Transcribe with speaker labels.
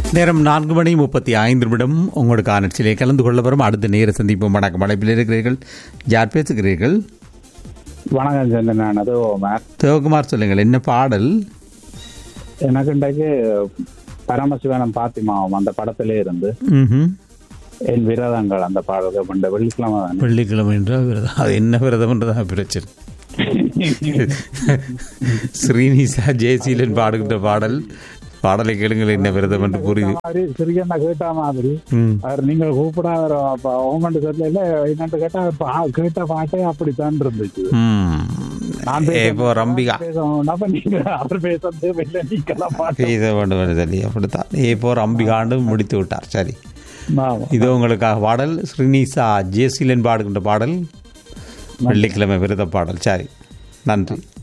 Speaker 1: நேரம் நான்கு மணி முப்பத்தி ஐந்து நிமிடம் உங்களுக்கு ஆனட்சியிலே கலந்து கொள்ள வரும் அடுத்த நேர சந்திப்போம் வணக்கம் அழைப்பில் இருக்கிறீர்கள் யார் பேசுகிறீர்கள்
Speaker 2: வணக்கம் சந்திரன் அது ஓமர்
Speaker 1: சிவகுமார் சொல்லுங்கள் என்ன பாடல்
Speaker 2: எனக்கு இன்றைக்கு பரமசிவனம் பாத்திமாவும் அந்த படத்திலே இருந்து
Speaker 1: ம்ஹும்.
Speaker 2: என் விரதங்கள் அந்த பாடல்கள் கொண்ட வெள்ளிக்கிழமை தானே.
Speaker 1: வெள்ளிக்கிழமை என்றால் விரதம் அது என்ன விரதம்ன்றதான் பிரச்சனை ஸ்ரீனிசா ஜெயசீலன் பாடுகின்ற பாடல் பாடலை கேளுங்கள் என்ன விரதம் என்று புரியுது
Speaker 2: மாதிரி சிறியண்ணா கேட்ட மாதிரி
Speaker 1: ம்.
Speaker 2: அவர் நீங்கள் கூப்பிடாத அப்ப ஓமண்டு சொல்லல என்னன்னு கேட்டா பா- கேட்ட பாட்டே அப்படித்தான் இருந்துச்சு
Speaker 1: ம்.
Speaker 2: நான்
Speaker 1: இப்போ ரம்பிகா
Speaker 2: பேசணும் அப்ப நீங்க அவர் பேசுறது இல்லை நீங்களாம் பாட்டு
Speaker 1: பேச வேண்டும் என்று சொல்லி அப்படித்தான் இப்போ ரம்பிகாண்டு முடித்து விட்டார் சரி
Speaker 2: ஆமா.
Speaker 1: இது உங்களுக்காக பாடல் ஸ்ரீனிசா ஜெயசீலன் பாடுகின்ற பாடல் வெள்ளிக்கிழமை விரத பாடல் சரி நன்றி